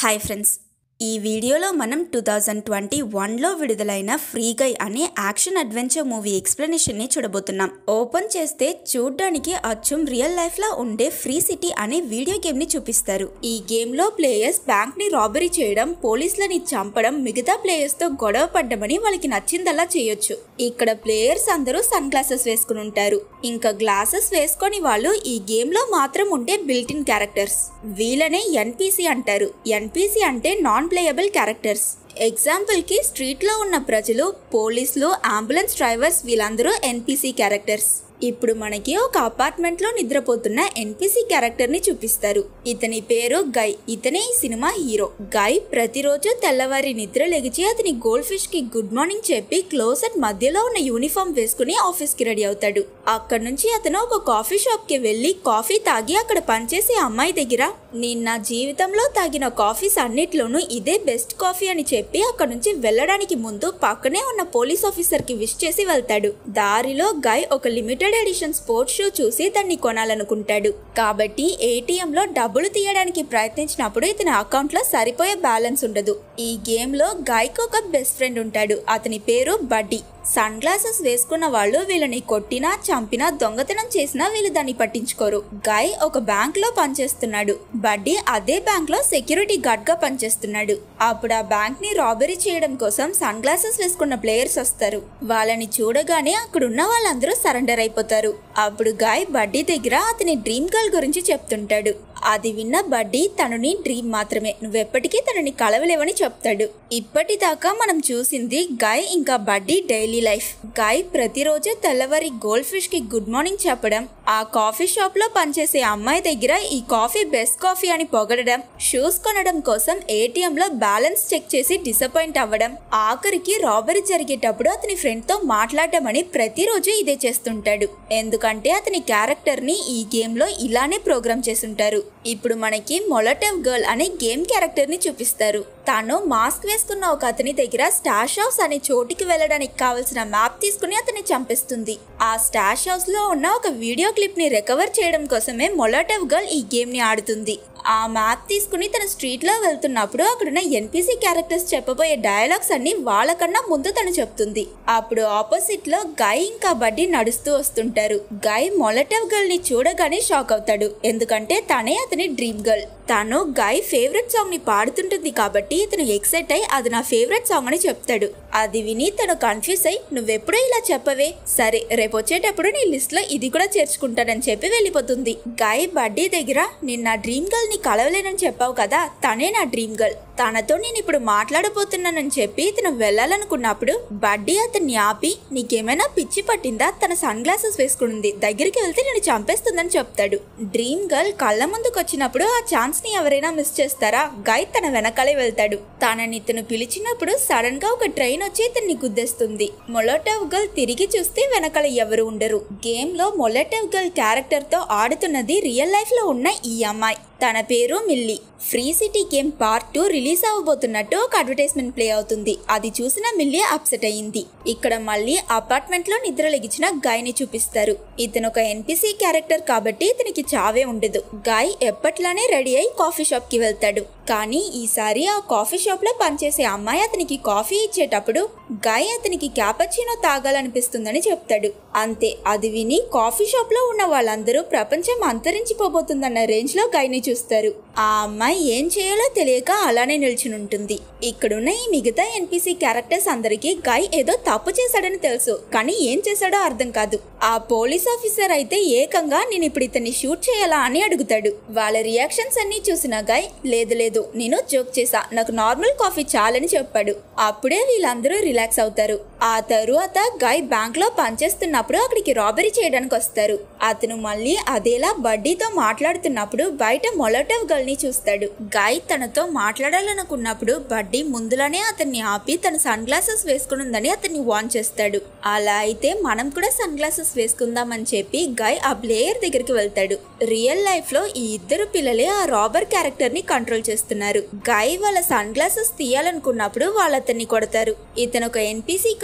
hi friends ఈ వీడియోలో మనం టూ థౌజండ్ ట్వంటీ వన్లో విడుదలైన ఫ్రీ గై అనే యాక్షన్ అడ్వెంచర్ మూవీ ఎక్స్ప్లెనేషన్ని చూడబోతున్నాం ఓపెన్ చేస్తే చూడ్డానికి అచ్చం రియల్ లైఫ్లో ఉండే ఫ్రీ సిటీ అనే వీడియో గేమ్ని చూపిస్తారు ఈ గేమ్లో ప్లేయర్స్ బ్యాంక్ని రాబరీ చేయడం పోలీసులని చంపడం మిగతా ప్లేయర్స్తో గొడవ పడ్డమని వాళ్ళకి నచ్చిందల్లా చేయొచ్చు ఇక్కడ ప్లేయర్స్ అందరూ సన్ గ్లాసెస్ వేసుకుని ఉంటారు ఇంకా గ్లాసెస్ వేసుకొని వాళ్ళు ఈ గేమ్లో మాత్రం ఉండే బిల్ట్ ఇన్ క్యారెక్టర్స్ వీళ్ళనే ఎన్పిసి అంటారు ఎన్పిసి అంటే నాన్ ప్లేయబుల్ క్యారెక్టర్స్ ఎగ్జాంపుల్కి స్ట్రీట్లో ఉన్న ప్రజలు పోలీసులు అంబులెన్స్ డ్రైవర్స్ వీళ్ళందరూ ఎన్పిసి క్యారెక్టర్స్ ఇప్పుడు మనకి ఒక అపార్ట్మెంట్లో నిద్రపోతున్న ఎన్పిసి క్యారెక్టర్ని చూపిస్తారు ఇతని పేరు గై ఇతనే ఈ సినిమా హీరో గై ప్రతిరోజు తెల్లవారి నిద్ర లెగిచి అతని గోల్డ్ ఫిష్ కి గుడ్ మార్నింగ్ చెప్పి క్లోజెట్ మధ్యలో ఉన్న యూనిఫామ్ వేసుకుని ఆఫీస్ కి రెడీ అవుతాడు అక్కడ నుంచి అతను ఒక కాఫీ షాప్ కి వెళ్లి కాఫీ తాగి అక్కడ పనిచేసే అమ్మాయి దగ్గర నేను నా జీవితంలో తాగిన కాఫీస్ అన్నిట్లోనూ ఇదే బెస్ట్ కాఫీ అని చెప్పి అక్కడ నుంచి వెళ్ళడానికి ముందు పక్కనే ఉన్న పోలీస్ ఆఫీసర్ కి విష్ చేసి వెళ్తాడు దారిలో గై ఒక లిమిటెడ్ ఎడిషన్ స్పోర్ట్స్ షూ చూసి దాన్ని కొనాలనుకుంటాడు కాబట్టి ఏటీఎం లో డబ్బులు తీయడానికి ప్రయత్నించినప్పుడు ఇతని అకౌంట్ లో సరిపోయే బ్యాలెన్స్ ఉండదు ఈ గేమ్ లో గైకి ఒక బెస్ట్ ఫ్రెండ్ ఉంటాడు అతని పేరు బడ్డీ సన్ గ్లాసెస్ వేసుకున్న వాళ్ళు వీళ్ళని కొట్టినా చంపినా దొంగతనం చేసినా వీళ్ళు దాన్ని పట్టించుకోరు గై ఒక బ్యాంక్ లో పనిచేస్తున్నాడు బడ్డీ అదే బ్యాంక్ లో సెక్యూరిటీ గార్డ్ గా పనిచేస్తున్నాడు అప్పుడు ఆ బ్యాంక్ ని రాబరీ చేయడం కోసం సన్ గ్లాసెస్ వేసుకున్న ప్లేయర్స్ వస్తారు వాళ్ళని చూడగానే అక్కడున్న వాళ్ళందరూ సరెండర్ అయిపోతారు అప్పుడు గాయ్ బడ్డీ దగ్గర అతని డ్రీమ్ గర్ల్ గురించి చెప్తుంటాడు అది విన్న బడ్డీ తనని డ్రీమ్ మాత్రమే నువ్వెప్పటికీ తనని కలవలేవని చెప్తాడు ఇప్పటిదాకా మనం చూసింది గాయ్ ఇంకా బడ్డీ డైలీ లైఫ్ గాయ్ ప్రతిరోజు తెల్లవారి గోల్డ్ ఫిష్ కి గుడ్ మార్నింగ్ చెప్పడం ఆ కాఫీ షాప్ లో పనిచేసే అమ్మాయి దగ్గర ఈ కాఫీ బెస్ట్ కాఫీ అని పొగడడం షూస్ కొనడం కోసం ఏటీఎం లో బ్యాలెన్స్ చెక్ చేసి డిసప్పాయింట్ అవ్వడం ఆఖరికి రాబరీ జరిగేటప్పుడు అతని ఫ్రెండ్ తో మాట్లాడడం అని ప్రతిరోజు ఇదే చేస్తుంటాడు ఎందుకంటే అతని క్యారెక్టర్ ని ఈ గేమ్ లో ఇలానే ప్రోగ్రామ్ చేసుంటారు ఇప్పుడు మనకి మొలటవ్ గర్ల్ అనే గేమ్ క్యారెక్టర్ ని చూపిస్తారు తాను మాస్క్ వేసుకున్న ఒక అతని దగ్గర స్టాష్ హౌస్ అనే చోటికి వెళ్ళడానికి కావలసిన మ్యాప్ తీసుకుని అతన్ని చంపేస్తుంది ఆ స్టాష్ హౌస్ లో ఉన్న ఒక వీడియో క్లిప్ ని రికవర్ చేయడం కోసమే మొలటవ్ గర్ల్ ఈ గేమ్ ని ఆడుతుంది ఆ మ్యాప్ తీసుకుని తన స్ట్రీట్ లో వెళ్తున్నప్పుడు అక్కడున్న ఎన్పిసి క్యారెక్టర్స్ చెప్పబోయే డయలాగ్స్ అన్ని వాళ్ళకన్నా ముందు తను చెప్తుంది అప్పుడు ఆపోజిట్ లో గై ఇంకా బడ్డీ నడుస్తూ వస్తుంటారు గై మొలటవ్ గర్ల్ ని చూడగానే షాక్ అవుతాడు ఎందుకంటే తనే అతని డ్రీమ్ గర్ల్ తను గై ఫేవరెట్ సాంగ్ ని పాడుతుంటుంది కాబట్టి ఇతను ఎక్సైట్ అయి అది నా ఫేవరెట్ సాంగ్ అని చెప్తాడు అది విని తను కన్ఫ్యూజ్ అయి నువ్వెప్పుడూ ఇలా చెప్పవే సరే రేపు వచ్చేటప్పుడు నీ లిస్ట్ లో ఇది కూడా చేర్చుకుంటానని చెప్పి వెళ్ళిపోతుంది గై బడ్డీ దగ్గర నేను నా డ్రీమ్ గర్ల్ ని కలవలేనని చెప్పావు కదా తనే నా డ్రీమ్ గర్ల్ తనతో నేను ఇప్పుడు మాట్లాడబోతున్నానని చెప్పి తను వెళ్ళాలనుకున్నప్పుడు బడ్డీ అతన్ని ఆపి నీకేమైనా పిచ్చి పట్టిందా తన సన్ గ్లాసెస్ వేసుకునింది దగ్గరికి వెళ్తే నేను చంపేస్తుందని చెప్తాడు డ్రీమ్ గర్ల్ కళ్ళ ముందుకు వచ్చినప్పుడు ఆ ఛాన్స్ ని ఎవరైనా మిస్ చేస్తారా గై తన వెనకాలే వెళ్తాడు తనని ఇతను పిలిచినప్పుడు సడన్ గా ఒక ట్రైన్ వచ్చి ఇతన్ని గుద్దేస్తుంది మొలటవ్ గర్ల్ తిరిగి చూస్తే వెనకాల ఎవరు ఉండరు గేమ్ లో మొలటవ్ గర్ల్ క్యారెక్టర్ తో ఆడుతున్నది రియల్ లైఫ్ లో ఉన్న ఈ అమ్మాయి తన పేరు Millie Free City game part two release అవ్వబోతున్నట్టు ఒక అడ్వర్టైజ్మెంట్ ప్లే అవుతుంది అది చూసిన మిల్లీ అప్సెట్ అయ్యింది ఇక్కడ మళ్ళీ అపార్ట్మెంట్ లో నిద్ర లెగిచిన గాయని చూపిస్తారు ఇతను ఒక ఎన్పిసి క్యారెక్టర్ కాబట్టి ఇతనికి చావే ఉండదు గాయ్ ఎప్పట్లానే రెడీ అయి కాఫీ షాప్ కి వెళ్తాడు కానీ ఈసారి ఆ కాఫీ షాప్ లో పనిచేసే అమ్మాయి అతనికి కాఫీ ఇచ్చేటప్పుడు గాయ్ అతనికి క్యాపచినో తాగాలనిపిస్తుందని చెప్తాడు అంతే అది విని కాఫీ షాప్ లో ఉన్న వాళ్ళందరూ ప్రపంచం అంతరించిపోబోతుందన్న రేంజ్ లో గాయని చూస్తారు ఆ అమ్మాయి ఏం చేయాలో తెలియక అలానే నిల్చుని ఉంటుంది ఇక్కడున్న ఈ మిగతా ఎన్పిసి క్యారెక్టర్స్ అందరికీ గాయ్ ఏదో తప్పు చేశాడని తెలుసు కానీ ఏం చేశాడో అర్థం కాదు ఆ పోలీస్ ఆఫీసర్ అయితే ఏకంగా నేను ఇప్పుడు ఇతన్ని షూట్ చేయాలా అని అడుగుతాడు వాళ్ళ రియాక్షన్స్ అన్ని చూసిన గాయ్ లేదు లేదు నేను జోక్ చేసా నాకు నార్మల్ కాఫీ చాలని చెప్పాడు అప్పుడే వీళ్ళందరూ రిలాక్స్ అవుతారు ఆ తరువాత గాయ్ బ్యాంక్ లో పనిచేస్తున్నప్పుడు అక్కడికి రాబరీ చేయడానికి వస్తారు అతను మళ్ళీ అదేలా బడ్డీతో మాట్లాడుతున్నప్పుడు బయట మొలటవ్ గర్ల్ ని చూస్తాడు గాయ్ తనతో మాట్లాడాలనుకున్నప్పుడు బడ్డీ ముందులోనే అతన్ని ఆపి తన సన్ గ్లాసెస్ వేసుకునుందని అతన్ని వాన్ చేస్తాడు అలా అయితే మనం కూడా సన్ గ్లాసెస్ వేసుకుందామని చెప్పి గాయ్ ఆ ప్లేయర్ దగ్గరికి వెళ్తాడు రియల్ లైఫ్ లో ఈ ఇద్దరు పిల్లలే ఆ రాబర్ క్యారెక్టర్ ని కంట్రోల్ చేస్తున్నారు గాయ్ వాళ్ళ సన్ గ్లాసెస్ తీయాలనుకున్నప్పుడు వాళ్ళు అతన్ని కొడతారు ఇతను ఒక ఎన్పిసి కాబట్టి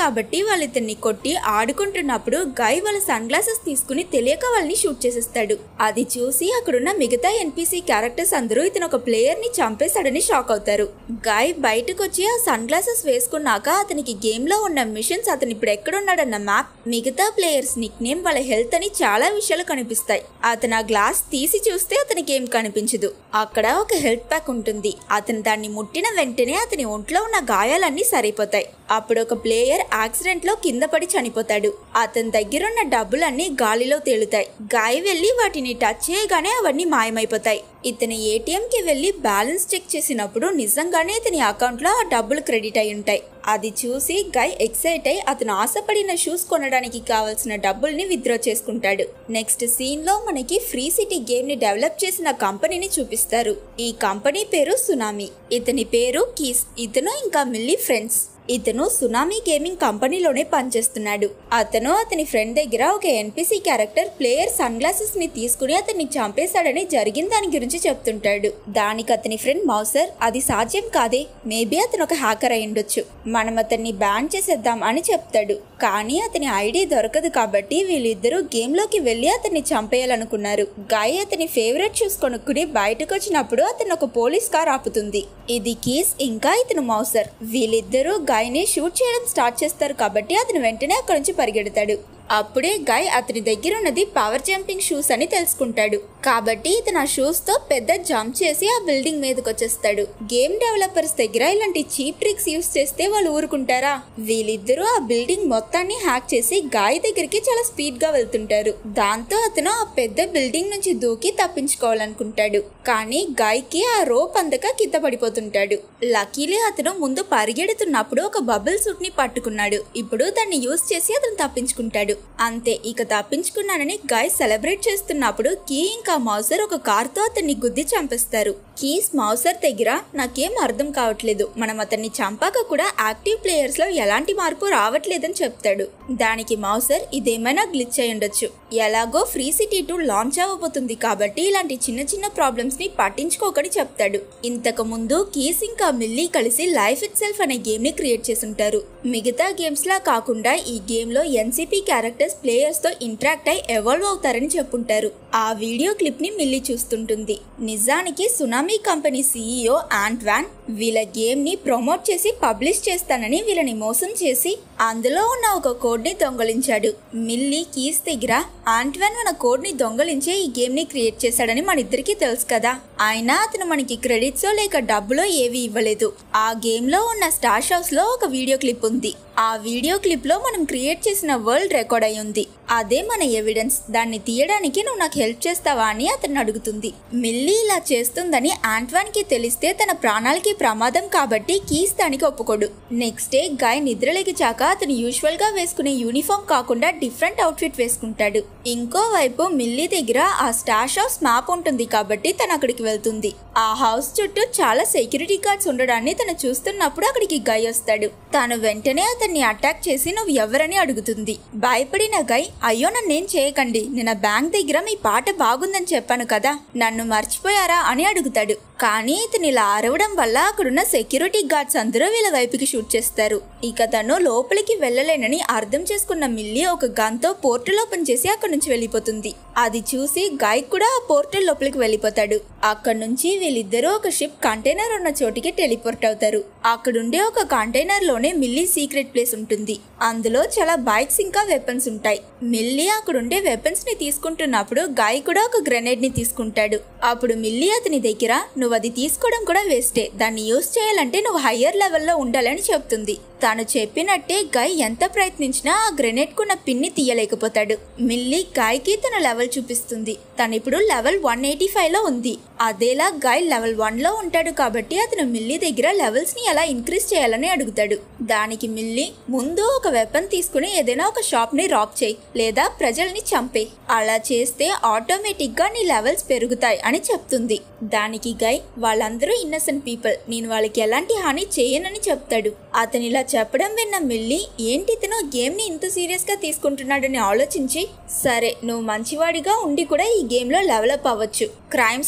కాబట్టి వాళ్ళు ఇతన్ని కొట్టి ఆడుకుంటున్నప్పుడు గై వాళ్ళ సన్ గ్లాసెస్ తీసుకుని తెలియక వాళ్ళని షూట్ చేసేస్తాడు అది చూసి అక్కడున్న మిగతా ఎన్పిసి క్యారెక్టర్స్ అందరూ ఇతను ఒక ప్లేయర్ ని చంపేశాడని షాక్ అవుతారు గై బయటకు వచ్చి ఆ సన్ గ్లాసెస్ వేసుకున్నాక అతనికి గేమ్ లో ఉన్న మిషన్స్ అతను ఇప్పుడు ఎక్కడున్నాడన్న మ్యాప్ మిగతా ప్లేయర్స్ నిక్ నేమ్ వాళ్ళ హెల్త్ అని చాలా విషయాలు కనిపిస్తాయి అతను ఆ గ్లాస్ తీసి చూస్తే అతనికి ఏం కనిపించదు అక్కడ ఒక హెల్త్ ప్యాక్ ఉంటుంది అతను దాన్ని ముట్టిన వెంటనే అతని ఒంట్లో ఉన్న గాయాలన్నీ సరిపోతాయి అప్పుడు ఒక ప్లేయర్ యాక్సిడెంట్ లో కింద పడి చనిపోతాడు అతని దగ్గరున్న డబ్బులన్నీ గాలిలో తేలుతాయి గాయ వెళ్లి వాటిని టచ్ చేయగానే అవన్నీ మాయమైపోతాయి ఇతని ఏటీఎం కి వెళ్లి బ్యాలెన్స్ చెక్ చేసినప్పుడు నిజంగానే ఇతని అకౌంట్ లో ఆ డబ్బులు క్రెడిట్ అయి ఉంటాయి అది చూసి గై ఎక్సైట్ అయి అతను ఆశపడిన షూస్ కొనడానికి కావాల్సిన డబ్బుల్ని విత్డ్రా చేసుకుంటాడు నెక్స్ట్ సీన్ లో మనకి ఫ్రీ సిటీ గేమ్ ని డెవలప్ చేసిన కంపెనీని చూపిస్తారు ఈ కంపెనీ పేరు సునామీ ఇతని పేరు కీస్ ఇతను ఇంకా మిల్లీ ఫ్రెండ్స్ ఇతను సునామీ గేమింగ్ కంపెనీలోనే పనిచేస్తున్నాడు అతను అతని ఫ్రెండ్ దగ్గర ఒక NPC character player sunglasses ని తీసుకుని అతన్ని చంపేశాడని జరిగిన దాని గురించి చెప్తుంటాడు దానికి అతని ఫ్రెండ్ మౌసర్ అది సాధ్యం కాదే మేబీ అతను ఒక హ్యాకర్ అయి ఉండొచ్చు మనం అతన్ని బ్యాన్ చేసేద్దాం అని చెప్తాడు కానీ అతని ఐడి దొరకదు కాబట్టి వీళ్ళిద్దరూ గేమ్ లోకి వెళ్లి అతన్ని చంపేయాలనుకున్నారు గాయ అతని ఫేవరెట్ షూస్ కొనుక్కుని బయటకు వచ్చినప్పుడు అతను ఒక పోలీస్ కార్ ఆపుతుంది ఇది కీస్ ఇంకా ఇతను మౌసర్ వీళ్ళిద్దరూ గాయని షూట్ చేయడం స్టార్ట్ చేస్తారు కాబట్టి అతను వెంటనే అక్కడి నుంచి పరిగెడతాడు అప్పుడే గాయ్ అతని దగ్గర ఉన్నది పవర్ జంపింగ్ షూస్ అని తెలుసుకుంటాడు కాబట్టి ఇతను ఆ షూస్ తో పెద్ద జంప్ చేసి ఆ బిల్డింగ్ మీదకి వచ్చేస్తాడు గేమ్ డెవలపర్స్ దగ్గర ఇలాంటి చీప్ ట్రిక్స్ యూస్ చేస్తే వాళ్ళు ఊరుకుంటారా వీళ్ళిద్దరూ ఆ బిల్డింగ్ మొత్తాన్ని హ్యాక్ చేసి గాయ్ దగ్గరికి చాలా స్పీడ్ గా వెళ్తుంటారు దాంతో అతను ఆ పెద్ద బిల్డింగ్ నుంచి దూకి తప్పించుకోవాలనుకుంటాడు కానీ గాయ్కి ఆ రోప్ అందక కింద పడిపోతుంటాడు లక్కీలీ అతను ముందు పరిగెడుతున్నప్పుడు ఒక బబుల్ సూట్ ని పట్టుకున్నాడు ఇప్పుడు దాన్ని యూస్ చేసి అతను తప్పించుకుంటాడు అంతే ఇక తప్పించుకున్నానని గాయ్ సెలబ్రేట్ చేస్తున్నప్పుడు కీ ఇంకా మౌసర్ ఒక కార్తో అతన్ని గుద్ది చంపేస్తారు కీస్ మౌసర్ దగ్గర నాకేం అర్థం కావట్లేదు మనం అతన్ని చంపాక కూడా యాక్టివ్ ప్లేయర్స్ లో ఎలాంటి మార్పు రావట్లేదని చెప్తాడు దానికి మౌసర్ ఇదేమైనా గ్లిచ్ అయి ఉండొచ్చు ఎలాగో ఫ్రీ సిటీ టూ లాంచ్ అవ్వబోతుంది కాబట్టి ఇలాంటి చిన్న చిన్న ప్రాబ్లమ్స్ ని పట్టించుకోకని చెప్తాడు ఇంతకు ముందు కీస్ ఇంకా మిల్లీ కలిసి లైఫ్ ఇట్ సెల్ఫ్ అనే గేమ్ ని క్రియేట్ చేసుంటారు మిగతా గేమ్స్ లా కాకుండా ఈ గేమ్ లో ఎన్సిపి క్యారెక్టర్స్ ప్లేయర్స్ తో ఇంటరాక్ట్ అయి ఎవాల్వ్ అవుతారని చెప్పుంటారు ఆ వీడియో క్లిప్ ని మిల్లీ చూస్తుంటుంది నిజానికి సునామీ కంపెనీ సీఈఓ ఆంట్వాన్ వీళ్ళ గేమ్ ని ప్రమోట్ చేసి పబ్లిష్ చేస్తానని వీళ్ళని మోసం చేసి అందులో ఉన్న ఒక కోడ్ ని దొంగలించాడు మిల్లీ కీస్ దగ్గర ఆంట్వాన్ మన కోడ్ ని దొంగలించే ఈ గేమ్ ని క్రియేట్ చేశాడని మన ఇద్దరికి తెలుసు కదా అయినా అతను మనకి క్రెడిట్స్ లేక డబ్బులో ఏవి ఇవ్వలేదు ఆ గేమ్ లో ఉన్న స్టార్ షాస్ లో ఒక వీడియో క్లిప్ ఉంది ఆ వీడియో క్లిప్ లో మనం క్రియేట్ చేసిన వరల్డ్ రికార్డ్ అయి ఉంది అదే మన ఎవిడెన్స్ దాన్ని తీయడానికి నువ్వు నాకు హెల్ప్ చేస్తావా అని అతను అడుగుతుంది మిల్లీ ఇలా చేస్తుందని ఆంట్వాన్ కి తెలిస్తే తన ప్రాణాలకి ప్రమాదం కాబట్టి కీస్ దానికి ఒప్పుకోడు నెక్స్ట్ డే గాయ్ నిద్రలేగిచాక అతను యూజువల్ గా వేసుకునే యూనిఫామ్ కాకుండా డిఫరెంట్ అవుట్ఫిట్ వేసుకుంటాడు ఇంకోవైపు మిల్లీ దగ్గర ఆ స్టాష్ హౌస్ మ్యాప్ ఉంటుంది కాబట్టి తను అక్కడికి వెళ్తుంది ఆ హౌస్ చుట్టూ చాలా సెక్యూరిటీ గార్డ్స్ ఉండడాన్ని తను చూస్తున్నప్పుడు అక్కడికి గై వస్తాడు తను వెంటనే అతన్ని అటాక్ చేసి నువ్వు ఎవరని అడుగుతుంది భయపడిన గై అయ్యో నన్నేం చేయకండి నేను బ్యాంక్ దగ్గర మీ పాట బాగుందని చెప్పాను కదా నన్ను మర్చిపోయారా అని అడుగుతాడు కానీ ఇతను ఇలా అరవడం వల్ల అక్కడున్న సెక్యూరిటీ గార్డ్స్ అందరూ వీళ్ళ వైపుకి షూట్ చేస్తారు ఇక తను లోపలికి వెళ్ళలేనని అర్థం చేసుకున్న మిల్లీ ఒక గన్తో పోర్టల్ ఓపెన్ చేసి అక్కడి నుంచి వెళ్ళిపోతుంది అది చూసి గాయ్ కూడా ఆ పోర్టల్ లోపలికి వెళ్ళిపోతాడు అక్కడ నుంచి వీళ్ళిద్దరూ ఒక షిప్ కంటైనర్ ఉన్న చోటికి టెలిపోర్ట్ అవుతారు అక్కడుండే ఒక కంటైనర్ లోనే మిల్లీ సీక్రెట్ ప్లేస్ ఉంటుంది అందులో చాలా బైక్స్ ఇంకా వెపన్స్ ఉంటాయి మిల్లీ అక్కడుండే వెపన్స్ ని తీసుకుంటున్నప్పుడు గాయ్ కూడా ఒక గ్రెనేడ్ ని తీసుకుంటాడు అప్పుడు మిల్లీ అతని దగ్గర నువ్వు అది తీసుకోవడం కూడా వేస్టే దాన్ని యూస్ చేయాలంటే నువ్వు హయ్యర్ లెవెల్లో ఉండాలని చెప్తుంది తాను చెప్పినట్టే గాయ్ ఎంత ప్రయత్నించినా ఆ గ్రెనేడ్ కున్న పిన్ని తీయలేకపోతాడు మిల్లీ గాయ్కి తన లెవెల్ చూపిస్తుంది తను ఇప్పుడు లెవెల్ వన్ ఎయిటీ ఫైవ్ లో ఉంది అదేలా గాయ్ లెవెల్ వన్ లో ఉంటాడు కాబట్టి అతను మిల్లీ దగ్గర లెవెల్స్ ని ఎలా ఇంక్రీజ్ చేయాలని అడుగుతాడు దానికి మిల్లీ ముందు ఒక వెపన్ తీసుకుని ఏదైనా ఒక షాప్ ని రాప్ చేయి లేదా ప్రజల్ని చంపే అలా చేస్తే ఆటోమేటిక్ గా నీ లెవెల్స్ పెరుగుతాయి అని చెప్తుంది దానికి గై వాళ్ళందరూ ఇన్నసెంట్ పీపుల్ నేను వాళ్ళకి ఎలాంటి హాని చేయనని చెప్తాడు అతను ఇలా చెప్పడం విన్న మిల్లీ ఏంటి ఇతను గేమ్ ని ఇంత సీరియస్ గా తీసుకుంటున్నాడని ఆలోచించి సరే నువ్వు మంచివాడిగా ఉండి కూడా ఈ గేమ్ లో లెవలప్ అవ్వచ్చు క్రైమ్స్ ని ఆపు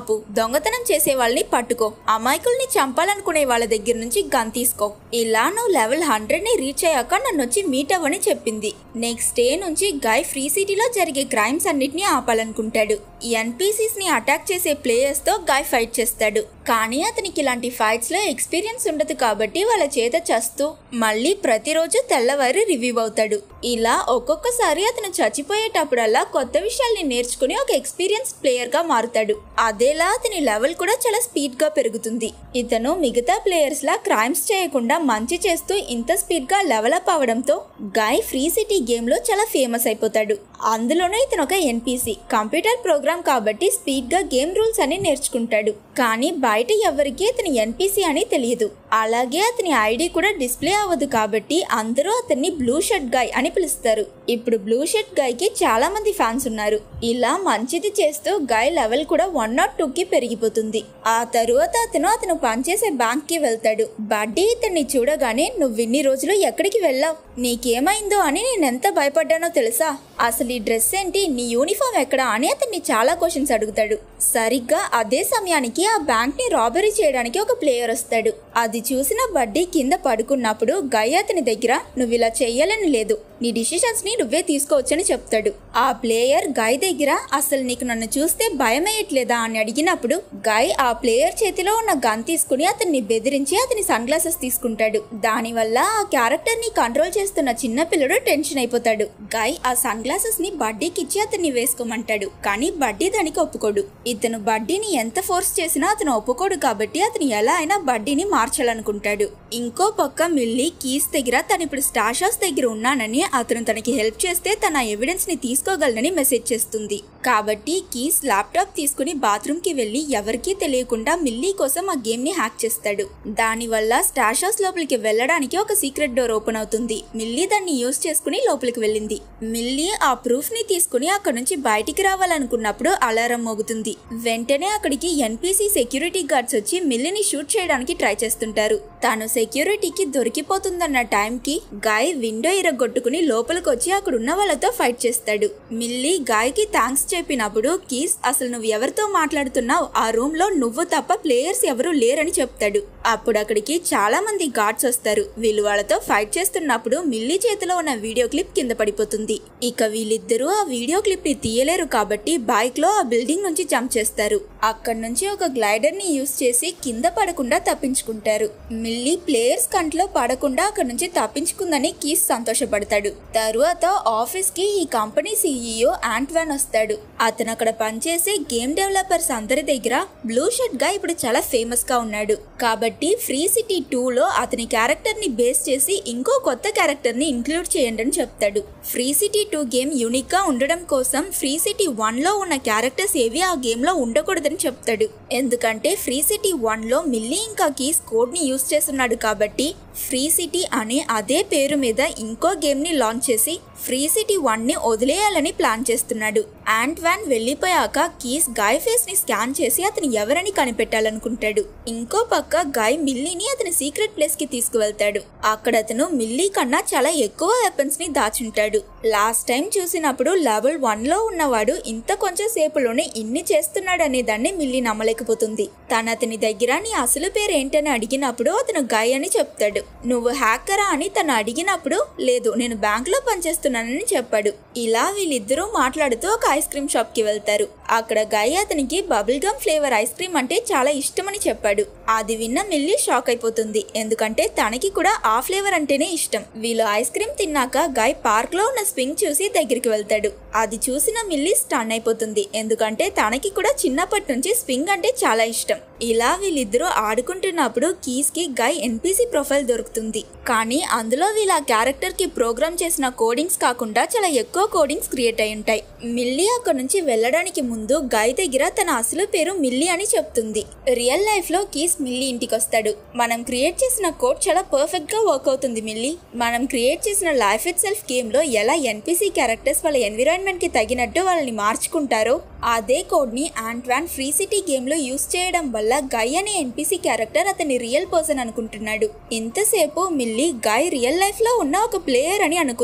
ఆపు దొంగతనం చేసే వాళ్ళని పట్టుకో అమాయకుల్ని చంపాలనుకునే వాళ్ళ దగ్గర నుంచి గన్ తీసుకో ఇలా నువ్వు లెవెల్ హండ్రెడ్ ని రీచ్ అయ్యాక నన్ను వచ్చి మీట్ అవ్వని చెప్పింది నెక్స్ట్ డే నుంచి గాయ్ ఫ్రీ సిటీలో జరిగే క్రైమ్స్ అన్నిటిని ఆపాలనుకుంటాడు ఎన్పీసీస్ ని అటాక్ చేసే ప్లేయర్స్ తో గాయ్ ఫైట్ చేస్తాడు కానీ అతనికి ఇలాంటి ఫైట్స్ లో ఎక్స్పీరియన్స్ ఉండదు కాబట్టి వాళ్ళ చేత చస్తూ మళ్ళీ ప్రతిరోజు తెల్లవారి రివ్యూ అవుతాడు ఇలా ఒక్కొక్కసారి అతను చచ్చిపోయేటప్పుడల్లా కొత్త విషయాల్ని నేర్చుకుని ఒక ఎక్స్పీరియన్స్ ప్లేయర్ గా మారుతాడు అదేలా అతని లెవెల్ కూడా చాలా స్పీడ్ గా పెరుగుతుంది ఇతను మిగతా ప్లేయర్స్ లా క్రైమ్స్ చేయకుండా మంచి చేస్తూ ఇంత స్పీడ్ గా లెవెల్ అప్ అవడంతో గాయ్ ఫ్రీ సిటీ గేమ్ లో చాలా ఫేమస్ అయిపోతాడు అందులోనూ ఇతను ఒక ఎన్పిసి కంప్యూటర్ ప్రోగ్రామ్ కాబట్టి స్పీడ్ గా గేమ్ రూల్స్ అని నేర్చుకుంటాడు కానీ బయట ఎవరికి అతని ఎన్పిసి అని తెలియదు అలాగే అతని ఐడి కూడా డిస్ప్లే అవ్వదు కాబట్టి అందరూ అతన్ని బ్లూ షర్ట్ గాయ్ అని పిలుస్తారు ఇప్పుడు బ్లూ షర్ట్ గాయ్ కి చాలా మంది ఫ్యాన్స్ ఉన్నారు ఇలా మంచిది చేస్తూ గాయ్ లెవెల్ కూడా వన్ నాట్ టూ కి పెరిగిపోతుంది ఆ తరువాత అతను అతను పనిచేసే బ్యాంక్ కి వెళ్తాడు బడ్డీ ఇతన్ని చూడగానే నువ్వు ఇన్ని రోజులు ఎక్కడికి వెళ్ళావు నీకేమైందో అని నేను ఎంత భయపడ్డానో తెలుసా అసలు ఈ డ్రెస్ ఏంటి నీ యూనిఫామ్ ఎక్కడా అని అతన్ని చాలా క్వశ్చన్స్ అడుగుతాడు సరిగ్గా అదే సమయానికి ఆ బ్యాంక్ ని రాబరీ చేయడానికి ఒక ప్లేయర్ వస్తాడు అది చూసిన బడ్డీ కింద పడుకున్నప్పుడు గై అతని దగ్గర నువ్వు ఇలా చెయ్యాలని లేదు నీ డిసిషన్స్ ని నువ్వే తీసుకోవచ్చని చెప్తాడు ఆ ప్లేయర్ గై దగ్గర అసలు నీకు నన్ను చూస్తే భయమేయట్లేదా అని అడిగినప్పుడు గై ఆ ప్లేయర్ చేతిలో ఉన్న గన్ తీసుకుని అతన్ని బెదిరించి అతని సన్ గ్లాసెస్ తీసుకుంటాడు దానివల్ల ఆ క్యారెక్టర్ ని కంట్రోల్ చేస్తున్న చిన్న పిల్లడు టెన్షన్ అయిపోతాడు గై ఆ సన్ గ్లాసెస్ ని బడ్డీకి ఇచ్చి అతన్ని వేసుకోమంటాడు కానీ బడ్డీ దానికి ఒప్పుకోడు ఇతను బడ్డీని ఎంత ఫోర్స్ చేసినా అతను ఒప్పుకోడు కాబట్టి అతను ఎలా అయినా బడ్డీని మార్చాలనుకుంటాడు ఇంకో పక్క మిల్లీ కీస్ దగ్గర తను ఇప్పుడు స్టాషాస్ దగ్గర ఉన్నానని అతను తనకి హెల్ప్ చేస్తే తన ఎవిడెన్స్ ని తీసుకోగలనని మెసేజ్ చేస్తుంది కాబట్టి కీస్ ల్యాప్టాప్ తీసుకుని బాత్రూమ్ కి వెళ్లి ఎవరికీ తెలియకుండా మిల్లీ కోసం ఆ గేమ్ ని హ్యాక్ చేస్తాడు దానివల్ల స్టాషాస్ లోపలికి వెళ్ళడానికి ఒక సీక్రెట్ డోర్ ఓపెన్ అవుతుంది మిల్లీ దాన్ని యూజ్ చేసుకుని లోపలికి వెళ్ళింది మిల్లీ ఆ ప్రూఫ్ ని తీసుకుని అక్కడ నుంచి బయటికి రావాలనుకున్నప్పుడు అలారం మోగుతుంది వెంటనే అక్కడికి ఎన్పిసి సెక్యూరిటీ గార్డ్స్ వచ్చి మిల్లీని షూట్ చేయడానికి ట్రై చేస్తుంటారు తాను సెక్యూరిటీకి దొరికిపోతుందన్న టైంకి గాయ్ విండో ఇరగొట్టుకుని లోపలికి వచ్చి అక్కడ ఉన్న వాళ్ళతో ఫైట్ చేస్తాడు మిల్లీ గాయ్కి థ్యాంక్స్ చెప్పినప్పుడు కీస్ అసలు నువ్వు ఎవరితో మాట్లాడుతున్నావు ఆ రూమ్ లో నువ్వు తప్ప ప్లేయర్స్ ఎవరూ లేరని చెప్తాడు అప్పుడు అక్కడికి చాలా మంది గార్డ్స్ వస్తారు వీళ్ళు వాళ్ళతో ఫైట్ చేస్తున్నప్పుడు మిల్లీ చేతిలో ఉన్న వీడియో క్లిప్ కింద పడిపోతుంది ఇక వీళ్ళిద్దరూ ఆ వీడియో క్లిప్ ని తీయలేరు కాబట్టి బైక్ లో ఆ బిల్డింగ్ నుంచి జంప్ చేస్తారు అక్కడి నుంచి ఒక గ్లైడర్ ని యూస్ చేసి కింద పడకుండా తప్పించుకుంటారు మిల్లీ ప్లేయర్స్ కంట్లో పడకుండా అక్కడి నుంచి తప్పించుకుందని కీస్ సంతోషపడతాడు తరువాత ఆఫీస్ కి ఈ కంపెనీ సీఈఓ యాంట్వాన్ వస్తాడు అతను అక్కడ పనిచేసే గేమ్ డెవలపర్స్ అందరి దగ్గర బ్లూ షర్ట్ గా ఇప్పుడు చాలా ఫేమస్ గా ఉన్నాడు కాబట్టి ఫ్రీ సిటీ టూ లో అతని క్యారెక్టర్ ని బేస్ చేసి ఇంకో కొత్త క్యారెక్టర్ ని ఇంక్లూడ్ చేయండి అని చెప్తాడు Free City two game unique గా ఉండడం కోసం ఫ్రీ సిటీ వన్ లో ఉన్న క్యారెక్టర్స్ ఏవి ఆ గేమ్ లో ఉండకూడదని చెప్తాడు ఎందుకంటే ఫ్రీ సిటీ వన్ లో మిల్లీ ఇంకా కీస్ కోడ్ ని యూస్ చేస్తున్నాడు కాబట్టి ఫ్రీ సిటీ అనే అదే పేరు మీద ఇంకో గేమ్ ని లాంచ్ చేసి ఫ్రీ సిటీ వన్ ని వదిలేయాలని ప్లాన్ చేస్తున్నాడు యాంట్ వ్యాన్ వెళ్ళిపోయాక కీస్ గాయ్ ఫేస్ ని స్కాన్ చేసి అతను ఎవరని కనిపెట్టాలనుకుంటాడు ఇంకో పక్క గాయ్ మిల్లీని అతని సీక్రెట్ ప్లేస్ కి తీసుకువెళ్తాడు అక్కడ అతను మిల్లీ కన్నా చాలా ఎక్కువ వెపన్స్ ని దాచుంటాడు లాస్ట్ టైం చూసినప్పుడు లెవెల్ వన్ లో ఉన్నవాడు ఇంత కొంచెం సేపులోనే ఇన్ని చేస్తున్నాడు అనే దాన్ని మిల్లీ నమ్మలేకపోతుంది తను అతని దగ్గర నీ అసలు పేరు ఏంటని అడిగినప్పుడు అతను గాయ్ అని చెప్తాడు నువ్వు హ్యాకరా అని తను అడిగినప్పుడు లేదు నేను బ్యాంక్ లో పనిచేస్తున్నానని చెప్పాడు ఇలా వీళ్ళిద్దరూ మాట్లాడుతూ ఒక ఐస్ క్రీమ్ షాప్ కి వెళ్తారు అక్కడ గాయ్ అతనికి bubble gum flavour ice cream అంటే చాలా ఇష్టమని చెప్పాడు అది విన్న మిల్లీ షాక్ అయిపోతుంది ఎందుకంటే తనకి కూడా ఆ ఫ్లేవర్ అంటేనే ఇష్టం వీళ్ళు ఐస్ క్రీమ్ తిన్నాక గాయ్ పార్క్ లో ఉన్న స్వింగ్ చూసి దగ్గరికి వెళ్తాడు అది చూసిన మిల్లీ స్టన్ అయిపోతుంది ఎందుకంటే తనకి కూడా చిన్నప్పటి నుంచి స్వింగ్ అంటే చాలా ఇష్టం ఇలా వీళ్ళిద్దరూ ఆడుకుంటున్నప్పుడు కీస్ కి గాయ్ ఎన్పిసి ప్రొఫైల్ దొరుకుతుంది కానీ అందులో వీళ్ళ క్యారెక్టర్ కి ప్రోగ్రామ్ చేసిన కోడింగ్స్ కాకుండా చాలా ఎక్కువ కోడింగ్స్ క్రియేట్ అయి ఉంటాయి మిల్లీ అక్కడ నుంచి వెళ్ళడానికి ముందు గాయ్ దగ్గర తన అసలు పేరు మిల్లీ అని చెప్తుంది రియల్ లైఫ్ లో కీస్ మిల్లీ ఇంటికి వస్తాడు మనం క్రియేట్ చేసిన కోడ్ చాలా పర్ఫెక్ట్ గా వర్క్ అవుతుంది మిల్లీ మనం క్రియేట్ చేసిన లైఫ్ ఇట్ సెల్ఫ్ గేమ్ లో ఎలా ఎన్పిసి క్యారెక్టర్స్ వాళ్ళ ఎన్విరాన్మెంట్ కి తగినట్టు వాళ్ళని మార్చుకుంటారో అదే కోడ్ ని ఆంట్వాన్ ఫ్రీ సిటీ గేమ్ లో యూస్ చేయడం వల్ల గై అనే ఎన్పిసి క్యారెక్టర్ అతని రియల్ పర్సన్ అనుకుంటున్నాడు ఇంతసేపు మిల్లీ గై రియల్ లైఫ్ లో ఉన్న ఒక ప్లేయర్ అని అనుకుంది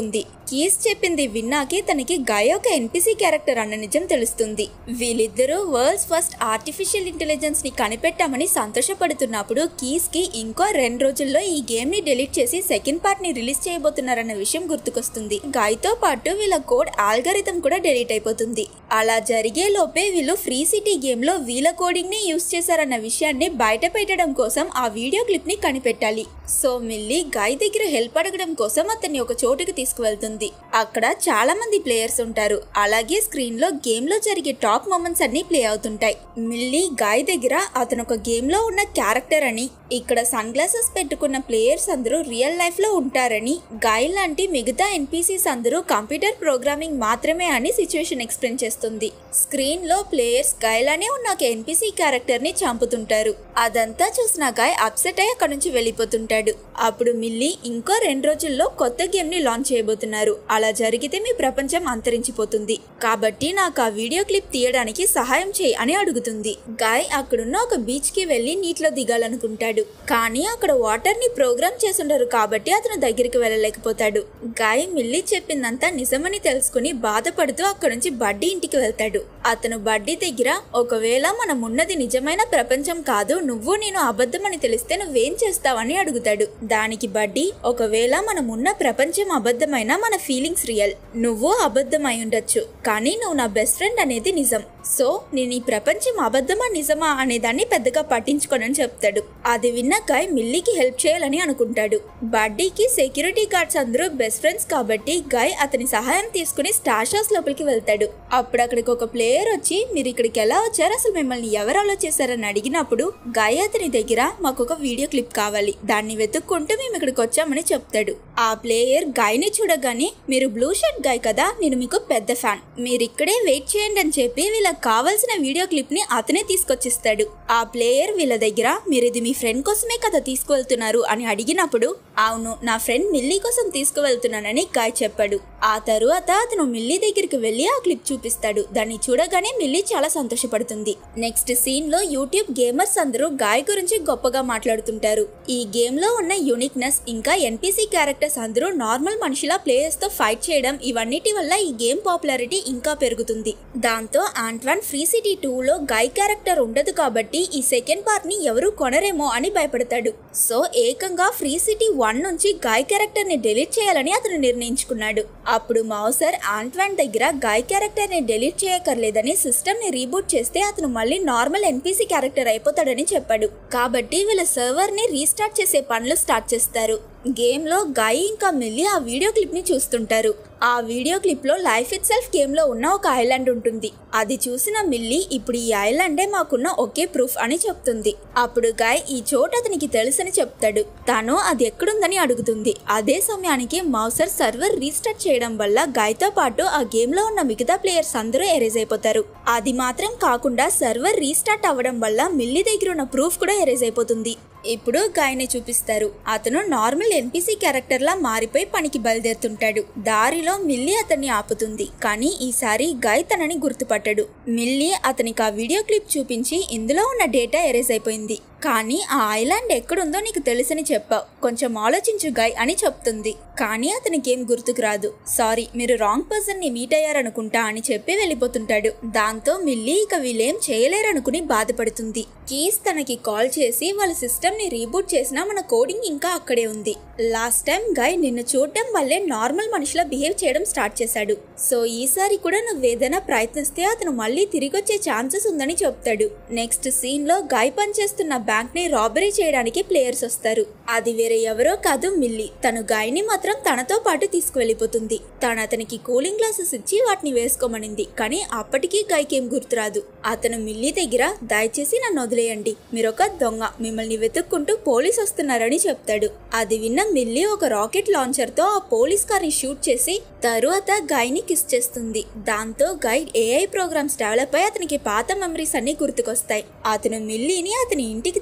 కీస్ చెప్పింది విన్నాకే తనకి గై ఒక ఎన్పిసి క్యారెక్టర్ అన్న నిజం తెలుస్తుంది వీళ్ళిద్దరూ వరల్డ్స్ ఫస్ట్ ఆర్టిఫిషియల్ ఇంటెలిజెన్స్ ని కనిపెట్టామని సంతోషపడుతున్నప్పుడు కీస్ కి ఇంకో రెండు రోజుల్లో ఈ గేమ్ ని డిలీట్ చేసి సెకండ్ పార్ట్ ని రిలీజ్ చేయబోతున్నారన్న విషయం గుర్తుకొస్తుంది గాయతో పాటు వీళ్ళ కోడ్ ఆల్గరిథం కూడా డిలీట్ అయిపోతుంది అలా జరిగే లోపే వీళ్ళు ఫ్రీ సిటీ గేమ్ లో వీళ్ళ కోడింగ్ ని యూస్ చేశారన్న విషయాన్ని బయట పెట్టడం కోసం ఆ వీడియో క్లిప్ ని కనిపెట్టాలి సో మిల్లి గాయ్ దగ్గర హెల్ప్ అడగడం కోసం అతన్ని ఒక చోటుకి తీసుకువెళ్తుంది అక్కడ చాలా మంది ప్లేయర్స్ ఉంటారు అలాగే స్క్రీన్ లో గేమ్ లో జరిగే టాప్ మూమెంట్స్ అన్ని ప్లే అవుతుంటాయి మిల్లి గాయ్ దగ్గర అతను ఒక గేమ్ లో ఉన్న క్యారెక్టర్ అని ఇక్కడ సన్ గ్లాసెస్ పెట్టుకున్న ప్లేయర్స్ అందరూ రియల్ లైఫ్ లో ఉంటారని గాయ్ లాంటి మిగతా ఎన్పిసిస్ అందరూ కంప్యూటర్ ప్రోగ్రామింగ్ మాత్రమే అని సిచ్యువేషన్ ఎక్స్ప్లెయిన్ చేస్తుంది స్క్రీన్ లో ప్లేయర్స్ గాయ్ లానే ఉన్న ఒక ఎన్పిసి క్యారెక్టర్ ని చంపుతుంటారు అదంతా చూసిన గాయ్ అప్సెట్ అయ్యి అక్కడ నుంచి వెళ్ళిపోతుంటాడు అప్పుడు మిల్లి ఇంకో రెండు రోజుల్లో కొత్త గేమ్ ని లాంచ్ చేయబోతున్నారు అలా జరిగితే మీ ప్రపంచం అంతరించిపోతుంది కాబట్టి నాకు ఆ వీడియో క్లిప్ తీయడానికి సహాయం చేయి అని అడుగుతుంది గాయ్ అక్కడున్న ఒక బీచ్ కి వెళ్లి నీటిలో దిగాలనుకుంటాడు కానీ అక్కడ వాటర్ ని ప్రోగ్రామ్ చేసుండరు కాబట్టి అతను దగ్గరికి వెళ్ళలేకపోతాడు గాయ్ మిల్లి చెప్పిందంతా నిజమని తెలుసుకుని బాధపడుతూ అక్కడ నుంచి బడ్డీ ఇంటికి వెళ్తాడు అతను బడ్డీ దగ్గర ఒకవేళ మనం ఉన్నది నిజమైన ప్రపంచం కాదు నువ్వు నేను అబద్ధమని తెలిస్తే నువ్వేం చేస్తావని అడుగుతాడు దానికి బడ్డీ ఒకవేళ మనం ఉన్న ప్రపంచం అబద్ధమైన మన ఫీలింగ్స్ రియల్ నువ్వు అబద్ధమై ఉండొచ్చు కానీ నువ్వు నా బెస్ట్ ఫ్రెండ్ అనేది నిజం సో నేను ఈ ప్రపంచం అబద్ధమా నిజమా అనే దాన్ని పెద్దగా పట్టించుకోనని చెప్తాడు అది విన్న గాయ్ మిల్లీకి హెల్ప్ చేయాలని అనుకుంటాడు బడ్డీకి సెక్యూరిటీ గార్డ్స్ అందరూ బెస్ట్ ఫ్రెండ్స్ కాబట్టి గాయ్ అతని సహాయం తీసుకుని స్టార్ షాస్ లోపలికి వెళ్తాడు అప్పుడు అక్కడికి ఒక ప్లేయర్ వచ్చి మీరు ఇక్కడికి ఎలా వచ్చారు అసలు మిమ్మల్ని ఎవరు అలా చేశారని అడిగినప్పుడు గాయ్ అతని దగ్గర మాకు ఒక వీడియో క్లిప్ కావాలి దాన్ని వెతుక్కుంటూ మేము ఇక్కడికి వచ్చామని చెప్తాడు ఆ ప్లేయర్ గాయ్ని చూడగానే మీరు బ్లూ షర్ట్ గాయ్ కదా నేను మీకు పెద్ద ఫ్యాన్ మీరు ఇక్కడే వెయిట్ చేయండి అని చెప్పి వీళ్ళకి కావాల్సిన వీడియో క్లిప్ ని అతనే తీసుకొచ్చిస్తాడు ఆ ప్లేయర్ వీళ్ళ దగ్గర మీరు ఇది మీ ఫ్రెండ్ కోసమే కదా తీసుకువెళ్తున్నారు అని అడిగినప్పుడు అవును నా ఫ్రెండ్ మిల్లీ కోసం తీసుకువెళ్తున్నానని గాయ్ చెప్పాడు ఆ తరువాత అతను మిల్లీ దగ్గరికి వెళ్లి ఆ క్లిప్ చూపిస్తాడు దాన్ని చూడగానే మిల్లీ చాలా సంతోషపడుతుంది నెక్స్ట్ సీన్ లో యూట్యూబ్ గేమర్స్ అందరూ గాయ్ గురించి గొప్పగా మాట్లాడుతుంటారు ఈ గేమ్ లో ఉన్న యూనిక్నెస్ ఇంకా ఎన్పిసి క్యారెక్టర్స్ అందరూ నార్మల్ మనిషిలా ప్లేయర్స్ తో ఫైట్ చేయడం ఇవన్నిటి వల్ల ఈ గేమ్ పాపులారిటీ ఇంకా పెరుగుతుంది దాంతో ఆంట్వాన్ ఫ్రీ సిటీ టూ లో గాయ్ క్యారెక్టర్ ఉండదు కాబట్టి ఈ సెకండ్ పార్ట్ ని ఎవరు కొనరేమో అని భయపడతాడు సో ఏకంగా ఫ్రీ సిటీ వన్ నుంచి గాయ్ క్యారెక్టర్ ని డిలీట్ చేయాలని అతను నిర్ణయించుకున్నాడు అప్పుడు మౌసర్ ఆంట్వాన్ దగ్గర గాయ్ క్యారెక్టర్ ని డిలీట్ చేయక్కర్లేదని సిస్టమ్ ని రీబూట్ చేస్తే అతను మళ్ళీ నార్మల్ ఎన్పిసి క్యారెక్టర్ అయిపోతాడని చెప్పాడు కాబట్టి వీళ్ళ సర్వర్ ని రీస్టార్ట్ చేసే పనులు స్టార్ట్ చేస్తారు గేమ్ లో గాయ్ ఇంకా మిల్లి ఆ వీడియో క్లిప్ ని చూస్తుంటారు ఆ వీడియో క్లిప్ లో లైఫ్ ఇట్ సెల్ఫ్ గేమ్ లో ఉన్న ఒక ఐలాండ్ ఉంటుంది అది చూసిన మిల్లి ఇప్పుడు ఈ ఐలాండే మాకున్న ఒకే ప్రూఫ్ అని చెప్తుంది అప్పుడు గాయ్ ఈ చోటు అతనికి తెలుసని చెప్తాడు తను అది ఎక్కడుందని అడుగుతుంది అదే సమయానికి మౌసర్ సర్వర్ రీస్టార్ట్ చేయడం వల్ల గాయ్తో పాటు ఆ గేమ్ లో ఉన్న మిగతా ప్లేయర్స్ అందరూ ఎరేజ్ అయిపోతారు అది మాత్రం కాకుండా సర్వర్ రీస్టార్ట్ అవ్వడం వల్ల మిల్లి దగ్గర ఉన్న ప్రూఫ్ కూడా ఎరేజ్ అయిపోతుంది ఇప్పుడు గాయని చూపిస్తారు అతను నార్మల్ ఎన్పిసి క్యారెక్టర్ లా మారిపోయి పనికి బయలుదేరుతుంటాడు దారిలో మిల్లి అతన్ని ఆపుతుంది కానీ ఈసారి గాయ్ తనని గుర్తుపట్టడు మిల్లి అతనికి ఆ వీడియో క్లిప్ చూపించి ఇందులో ఉన్న డేటా ఎరేజ్ అయిపోయింది కానీ ఆ ఐలాండ్ ఎక్కడుందో నీకు తెలుసని చెప్పావు కొంచెం ఆలోచించు గాయ్ అని చెప్తుంది కానీ అతనికి ఏం గుర్తుకు రాదు సారీ మీరు రాంగ్ పర్సన్ ని మీట్ అయ్యారనుకుంటా అని చెప్పి వెళ్ళిపోతుంటాడు దాంతో మిల్లి ఇక వీళ్ళేం చేయలేరనుకుని బాధపడుతుంది కీస్ తనకి కాల్ చేసి వాళ్ళ సిస్టమ్ ని రీబూట్ చేసినా మన కోడింగ్ ఇంకా అక్కడే ఉంది లాస్ట్ టైం గాయ్ నిన్ను చూడటం వల్లే నార్మల్ మనిషిలా బిహేవ్ చేయడం స్టార్ట్ చేశాడు సో ఈసారి కూడా నువ్వేదైనా ప్రయత్నిస్తే అతను మళ్ళీ తిరిగి వచ్చే ఛాన్సెస్ ఉందని చెప్తాడు నెక్స్ట్ సీన్ లో గాయ్ పనిచేస్తున్న బ్యాంక్ ని రాబరీ చేయడానికి ప్లేయర్స్ వస్తారు అది వేరే ఎవరో కాదు మిల్లి తను గాయ్ ని మాత్రం తనతో పాటు తీసుకువెళ్ళిపోతుంది తను అతనికి కూలింగ్ గ్లాసెస్ ఇచ్చి వాటిని వేసుకోమనింది కానీ అప్పటికీ గాయకి ఏం గుర్తురాదు అతను మిల్లి దగ్గర దయచేసి నన్ను వదిలేయండి మీరొక దొంగ మిమ్మల్ని వెతుక్కుంటూ పోలీస్ వస్తున్నారని చెప్తాడు అది విన్న మిల్లి ఒక రాకెట్ లాంచర్ తో ఆ పోలీస్ కార్ ని షూట్ చేసి తరువాత గాయ్ ని కిస్ చేస్తుంది దాంతో గైడ్ ఏఐ ప్రోగ్రామ్స్ డెవలప్ అయి అతనికి పాత మెమరీస్ అన్ని గుర్తుకొస్తాయి అతను మిల్లీని అతని ఇంటికి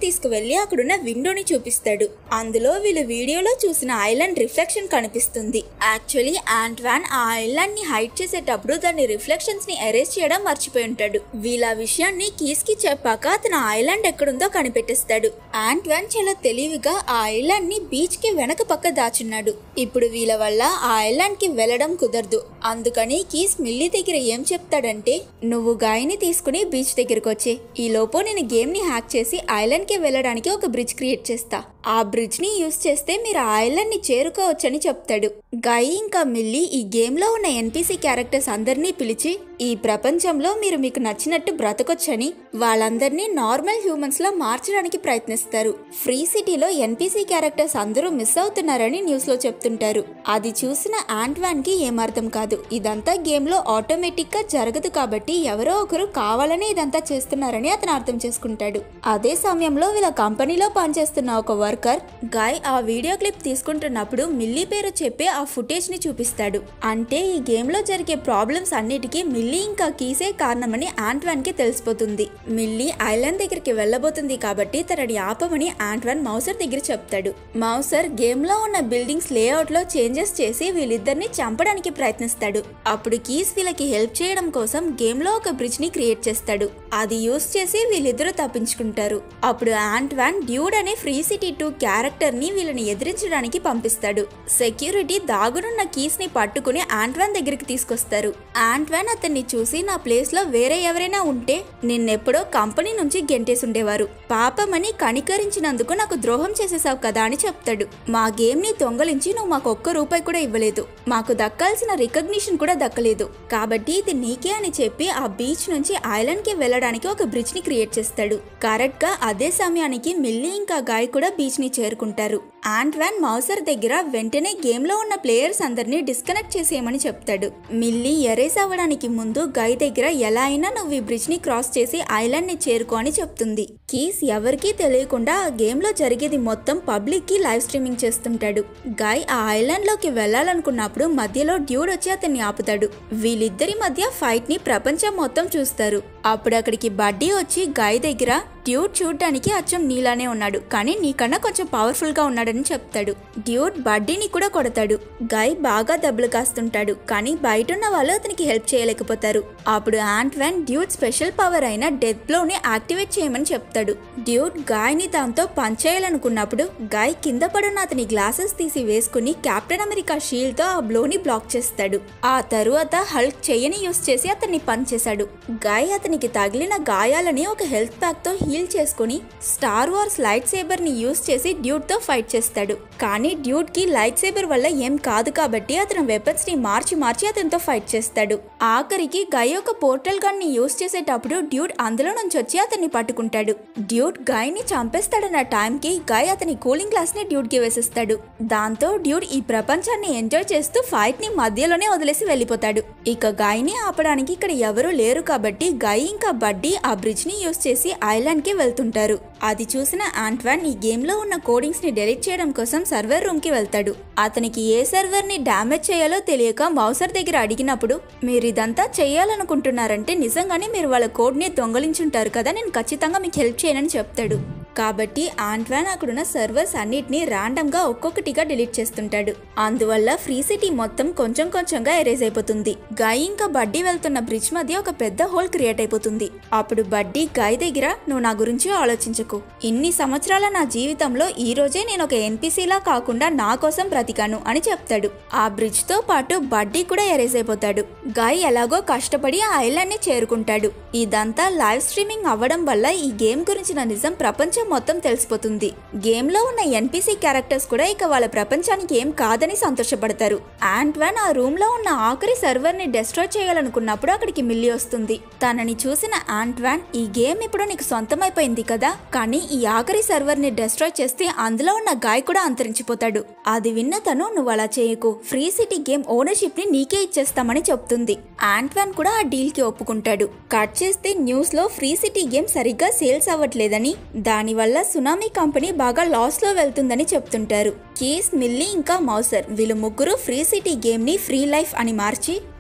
తీసుకువెళ్లి అక్కడున్న విండోని చూపిస్తాడు అందులో వీళ్ళు వీడియోలో చూసిన ఐలాండ్ రిఫ్లెక్షన్ కనిపిస్తుంది యాక్చువల్లీ ఆంట్వాన్ ఆ ఐలాండ్ ని హైడ్ చేసేటప్పుడు దాని రిఫ్లెక్షన్స్ ని ఎరేజ్ చేయడం మర్చిపోయి ఉంటాడు వీళ్ళ ఆ విషయాన్ని కీస్ కి చెప్పాక అతను ఆ ఐలాండ్ ఎక్కడుందో కనిపెట్టేస్తాడు ఆంట్వాన్ చాలా తెలివిగా ఆ ఐలాండ్ ని బీచ్ కి వెనక పక్క దాచున్నాడు ఇప్పుడు వీళ్ళ వల్ల ఆ ఐలాండ్ కి వెళ్ళడం కుదరదు అందుకని కీస్ మిల్లీ దగ్గర ఏం చెప్తాడంటే నువ్వు గాయని తీసుకుని బీచ్ దగ్గరకు వచ్చే ఈ లోపు నేను గేమ్ ని హ్యాక్ చేసి ఐలాండ్ కి వెళ్ళడానికి ఒక బ్రిడ్జ్ క్రియేట్ చేస్తా ఆ బ్రిడ్జ్ ని యూస్ చేస్తే మీరు ఆ ఐలాండ్ ని చేరుకోవచ్చని చెప్తాడు గాయి ఇంకా మిల్లీ ఈ గేమ్ లో ఉన్న ఎన్పిసి క్యారెక్టర్స్ అందరినీ పిలిచి ఈ ప్రపంచంలో మీరు మీకు నచ్చినట్టు బ్రతకొచ్చని వాళ్ళందరినీ నార్మల్ హ్యూమన్స్ లా మార్చడానికి ప్రయత్నిస్తారు ఫ్రీ సిటీలో ఎన్పిసి క్యారెక్టర్స్ అందరూ మిస్ అవుతున్నారని న్యూస్ లో చెప్తుంటారు అది చూసిన ఆంట్వాన్ కి ఏమర్థం కాదు ఇదంతా గేమ్ లో ఆటోమేటిక్ గా జరగదు కాబట్టి ఎవరో ఒకరు కావాలనే ఇదంతా చేస్తున్నారని అతను అర్థం చేసుకుంటాడు అదే సమయంలో వీళ్ళ కంపెనీలో పనిచేస్తున్న ఒక వర్కర్ గాయ్ ఆ వీడియో క్లిప్ తీసుకుంటున్నప్పుడు మిల్లీ పేరు చెప్పే ఆ ఫుటేజ్ ని చూపిస్తాడు అంటే ఈ గేమ్ లో జరిగే ప్రాబ్లమ్స్ అన్నిటికీ మిల్లీ ఇంకా కీసే కారణమని ఆంట్వాన్ కి తెలిసిపోతుంది మిల్లీ ఐలాండ్ దగ్గరికి వెళ్ళబోతుంది కాబట్టి తనని ఆపమని ఆంట్వాన్ మౌసర్ దగ్గర చెప్తాడు మౌసర్ గేమ్ లో ఉన్న బిల్డింగ్స్ లేఅవుట్ లో చేంజెస్ చేసి వీళ్ళిద్దరిని చంపడానికి ప్రయత్నిస్తాడు అప్పుడు కీస్ వీళ్ళకి హెల్ప్ చేయడం కోసం గేమ్ లో ఒక బ్రిడ్జ్ ని క్రియేట్ చేస్తాడు అది యూస్ చేసి వీళ్ళిద్దరూ తప్పించుకుంటారు అప్పుడు ఆంట్వాన్ డ్యూడ్ అనే ఫ్రీ సిటీ టూ క్యారెక్టర్ ని వీళ్ళని ఎదిరించడానికి పంపిస్తాడు సెక్యూరిటీ దాగునున్న కీస్ ని పట్టుకుని ఆంట్వాన్ దగ్గరికి తీసుకొస్తారు ఆంట్వాన్ అతన్ని చూసి నా ప్లేస్ లో వేరే ఎవరైనా ఉంటే నిన్నెప్పుడో కంపెనీ నుంచి గెంటేసి ఉండేవారు పాపమని కనికరించినందుకు నాకు ద్రోహం చేసేసావు కదా అని చెప్తాడు మా గేమ్ ని దొంగలించి నువ్వు మాకు ఒక్క రూపాయి కూడా ఇవ్వలేదు మాకు దక్కాల్సిన రికగ్నిషన్ కూడా దక్కలేదు కాబట్టి ఇది నీకే అని చెప్పి ఆ బీచ్ నుంచి ఐలాండ్ కి వెళ్ళడానికి ఒక బ్రిడ్జ్ ని క్రియేట్ చేస్తాడు కరెక్ట్ గా అదే సమయానికి మిల్లీ ఇంకా గాయ్ కూడా బీచ్ ని చేరుకుంటారు ఆంట్వాన్ మౌసర్ దగ్గర వెంటనే గేమ్ లో ఉన్న ప్లేయర్స్ అందరినీ డిస్కనెక్ట్ చేసేయమని చెప్తాడు మిల్లీ ఎరేస్ అవ్వడానికి ముందు గై దగ్గర ఎలా అయినా నువ్వు ఈ బ్రిడ్జ్ ని క్రాస్ చేసి ఐలాండ్ ని చేరుకో అని చెప్తుంది కీస్ ఎవరికీ తెలియకుండా ఆ గేమ్ లో జరిగేది మొత్తం పబ్లిక్ కి లైవ్ స్ట్రీమింగ్ చేస్తుంటాడు గై ఆ ఐలాండ్ లోకి వెళ్ళాలనుకున్నప్పుడు మధ్యలో డ్యూడ్ వచ్చి అతన్ని ఆపుతాడు వీళ్ళిద్దరి మధ్య ఫైట్ ని ప్రపంచం మొత్తం చూస్తారు అప్పుడు అక్కడికి బడ్డీ వచ్చి గై దగ్గర డ్యూడ్ చూడడానికి అచ్చం నీలానే ఉన్నాడు కానీ నీకన్నా కొంచెం పవర్ఫుల్ గా ఉన్నాడని చెప్తాడు డ్యూడ్ బడ్డీని కూడా కొడతాడు గై బాగా దెబ్బలు కాస్తుంటాడు కానీ బయట ఉన్న వాళ్ళు అతనికి హెల్ప్ చేయలేకపోతారు అప్పుడు ఆంట్వాన్ డ్యూడ్ స్పెషల్ పవర్ అయిన డెత్ బ్లో ని యాక్టివేట్ చేయమని చెప్తాడు డ్యూడ్ గాయ్ ని దాంతో పంచేయాలనుకున్నప్పుడు గాయ్ కింద పడున్న అతని గ్లాసెస్ తీసి వేసుకుని కెప్టెన్ అమెరికా షీల్డ్ తో ఆ బ్లోని బ్లాక్ చేస్తాడు ఆ తరువాత హల్క్ చెయ్యని యూస్ చేసి అతన్ని పంచేశాడు గాయ్ అతనికి తగిలిన గాయాలని ఒక హెల్త్ ప్యాక్ తో హీల్ చేసుకుని స్టార్ వార్స్ లైట్ సేబర్ ని యూస్ చేసి డ్యూడ్ తో ఫైట్ చేస్తాడు కానీ డ్యూడ్ కి లైట్ సేబర్ వల్ల ఏం కాదు కాబట్టి అతను వెపన్స్ ని మార్చి మార్చి అతనితో ఫైట్ చేస్తాడు ఆఖరికి గై ఒక పోర్టల్ గన్ ని యూస్ చేసేటప్పుడు డ్యూడ్ అందులో నుంచి వచ్చి అతన్ని పట్టుకుంటాడు డ్యూడ్ గై ని చంపేస్తాడన్న టైంకి గై అతని కూలింగ్ గ్లాస్ ని డ్యూడ్ కి వేసేస్తాడు దాంతో డ్యూడ్ ఈ ప్రపంచాన్ని ఎంజాయ్ చేస్తూ ఫైట్ ని మధ్యలోనే వదిలేసి వెళ్ళిపోతాడు ఇక గైని ఆపడానికి ఇక్కడ ఎవరూ లేరు కాబట్టి గై ఇంకా బడ్డీ ఆ బ్రిడ్జ్ ని యూస్ చేసి ఐలాండ్ కి వెళ్తుంటారు అది చూసిన ఆంట్వాన్ ఈ గేమ్ లో ఉన్న కోడింగ్స్ ని డెలీట్ చేయడం కోసం సర్వర్ రూమ్ కి వెళ్తాడు అతనికి ఏ సర్వర్ ని డామేజ్ చేయాలో తెలియక మౌసర్ దగ్గర అడిగినప్పుడు మీరు ఇదంతా చేయాలనుకుంటున్నారంటే నిజంగానే మీరు వాళ్ళ కోడ్ ని దొంగలించుంటారు కదా నేను ఖచ్చితంగా మీకు హెల్ప్ చేయనని చెప్తాడు కాబట్టి ఆంట్వాన్ అక్కడున్న సర్వర్స్ అన్నిటిని ర్యాండమ్ గా ఒక్కొక్కటిగా డిలీట్ చేస్తుంటాడు అందువల్ల ఫ్రీ సిటీ మొత్తం కొంచెం కొంచెంగా ఎరేజ్ అయిపోతుంది గై ఇంకా బడ్డీ వెళ్తున్న బ్రిడ్జ్ మధ్య ఒక పెద్ద హోల్ క్రియేట్ అయిపోతుంది అప్పుడు బడ్డీ గై దగ్గర నువ్వు నా గురించి ఆలోచించకు ఇన్ని సంవత్సరాల నా జీవితంలో ఈ రోజే నేను ఒక ఎన్పిసిలా కాకుండా నా కోసం బ్రతికాను అని చెప్తాడు ఆ బ్రిడ్జ్ తో పాటు బడ్డీ కూడా ఎరేజ్ అయిపోతాడు గై ఎలాగో కష్టపడి ఆ ఐలాండ్ ని చేరుకుంటాడు ఇదంతా లైవ్ స్ట్రీమింగ్ అవ్వడం వల్ల ఈ గేమ్ గురించిన నిజం ప్రపంచం మొత్తం తెలిసిపోతుంది గేమ్ లో ఉన్న ఎన్పిసి క్యారెక్టర్స్ కూడా ఇక వాళ్ళ ప్రపంచానికి ఏం కాదని సంతోషపడతారు ఆంట్వాన్ ఆ రూమ్ లో ఉన్న ఆఖరి సర్వర్ ని డెస్ట్రాయ్ చేయాలనుకున్నప్పుడు అక్కడికి మిల్లి వస్తుంది తనని చూసిన ఆంట్వాన్ ఈ గేమ్ ఇప్పుడు నీకు సొంతమైపోయింది కదా కానీ ఈ ఆఖరి సర్వర్ ని డెస్ట్రాయ్ చేస్తే అందులో ఉన్న గాయ్ కూడా అంతరించిపోతాడు అది విన్న తను నువ్వు అలా చేయకు ఫ్రీ సిటీ గేమ్ ఓనర్షిప్ ని నీకే ఇచ్చేస్తామని చెప్తుంది ఆంట్వాన్ కూడా ఆ డీల్ కి ఒప్పుకుంటాడు కట్ చేస్తే న్యూస్ లో ఫ్రీ సిటీ గేమ్ సరిగ్గా సేల్స్ అవ్వట్లేదని దానివల్ల సునామీ కంపెనీ బాగా లాస్ లో వెళ్తుందని చెప్తుంటారు కీస్ మిల్లీ ఇంకా మౌసర్ వీళ్ళు ముగ్గురు ఫ్రీ సిటీ గేమ్ ని ఫ్రీ లైఫ్ అని మార్చి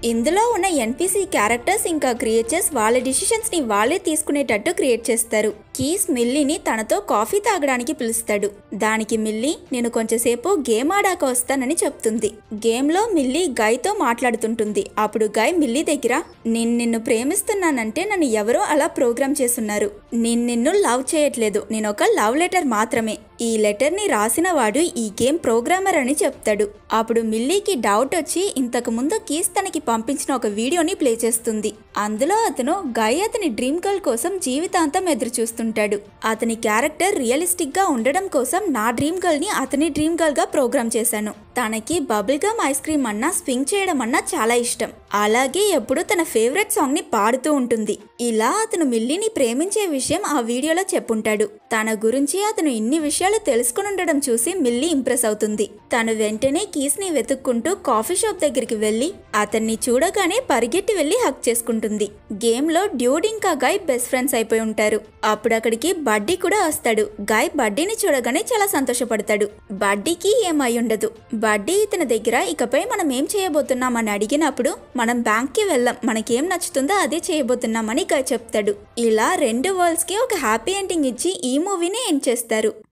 ఇందులో ఉన్న ఎన్పిసి క్యారెక్టర్స్ ఇంకా క్రియేచర్స్ వాళ్ళ డిసిషన్స్ ని వాళ్ళే తీసుకునేటట్టు క్రియేట్ చేస్తారు కీస్ మిల్లీని తనతో కాఫీ తాగడానికి పిలుస్తాడు దానికి మిల్లీ నేను కొంచెంసేపు గేమ్ ఆడాక వస్తానని చెప్తుంది గేమ్ లో మిల్లీ గైతో మాట్లాడుతుంటుంది అప్పుడు గై మిల్లీ దగ్గర నేను నిన్ను ప్రేమిస్తున్నానంటే నన్ను ఎవరో అలా ప్రోగ్రామ్ చేస్తున్నారు నేను నిన్ను లవ్ చేయట్లేదు నేను ఒక లవ్ లెటర్ మాత్రమే ఈ లెటర్ ని రాసిన వాడు ఈ గేమ్ ప్రోగ్రామర్ అని చెప్తాడు అప్పుడు మిల్లీకి డౌట్ వచ్చి ఇంతకు ముందు కీస్ తనకి పంపించిన ఒక వీడియోని ప్లే చేస్తుంది అందులో అతను గై అతని డ్రీమ్ గర్ల్ కోసం జీవితాంతం ఎదురు చూస్తుంటాడు అతని క్యారెక్టర్ రియలిస్టిక్ గా ఉండడం కోసం నా డ్రీమ్ గర్ల్ ని అతని డ్రీమ్ గర్ల్ గా ప్రోగ్రామ్ చేశాను తనకి బబుల్ గమ్ ఐస్ క్రీమ్ అన్నా స్వింగ్ చేయడం అన్నా చాలా ఇష్టం అలాగే ఎప్పుడు తన ఫేవరెట్ సాంగ్ ని పాడుతూ ఉంటుంది ఇలా అతను మిల్లీని ప్రేమించే విషయం ఆ వీడియోలో చెప్పుంటాడు తన గురించి అతను ఇన్ని విషయాలు తెలుసుకుని ఉండడం చూసి మిల్లీ ఇంప్రెస్ అవుతుంది తను వెంటనే కీస్ ని వెతుక్కుంటూ కాఫీ షాప్ దగ్గరికి వెళ్లి అతన్ని చూడగానే పరిగెట్టి వెళ్లి హక్ చేసుకుంటుంది గేమ్ లో డ్యూడ్ ఇంకా గాయ్ బెస్ట్ ఫ్రెండ్స్ అయిపోయి ఉంటారు అప్పుడు అక్కడికి బడ్డీ కూడా వస్తాడు గాయ్ బడ్డీని చూడగానే చాలా సంతోషపడతాడు బడ్డీకి ఏమై ఉండదు బడ్డీ ఇతని దగ్గర ఇకపై మనం ఏం చేయబోతున్నాం అని అడిగినప్పుడు మనం బ్యాంక్ కి వెళ్ళాం మనకేం నచ్చుతుందో అదే చేయబోతున్నామని గాయ్ చెప్తాడు ఇలా రెండు వరల్డ్స్ కి ఒక హ్యాపీ ఎండింగ్ ఇచ్చి ఈ మూవీని ఎండ్ చేస్తారు